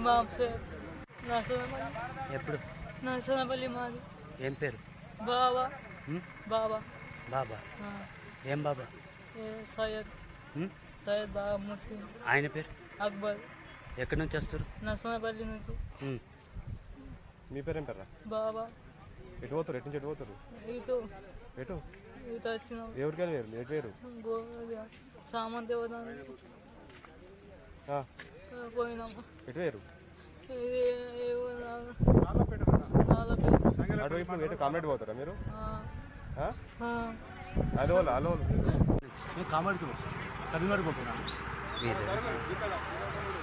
మా నరసనపల్లి ఎప్పుడు నరసనపల్లి మాది ఏం పేరు బాబా ఉమ్? బాబా బాబా ఆ, ఏం బాబా ఏ సయ్యద్ ఉమ్? సయ్యద్ బాబా ముస్లిం ఆయన పేరు అక్బర్ ఎక్కడి నుంచి వస్తారు నరసనపల్లి నుంచి ఉమ్. మీ పేరేం పేరా బాబా ఎటు పోతారు ఎటు నుంచి ఎటు పోతారు ఇటు ఎటు ఇటు వచ్చినాం ఎవరికి వెళ్ళి వేరు ఎటు వేరు గో- సామంత ఇవ్వడానికి ఆ, పోయినాం ఎటు వేరు ఇది ఏవో రాగా- రాళ్ళపేట. అటువైపు ఎటు కామెంట్ పోతారా మీరు ఆ, ఆ? ఆ. అలో అలో నేను కామెడీకి వచ్చాను తమిళనాడుకి పోతున్నాను మీదే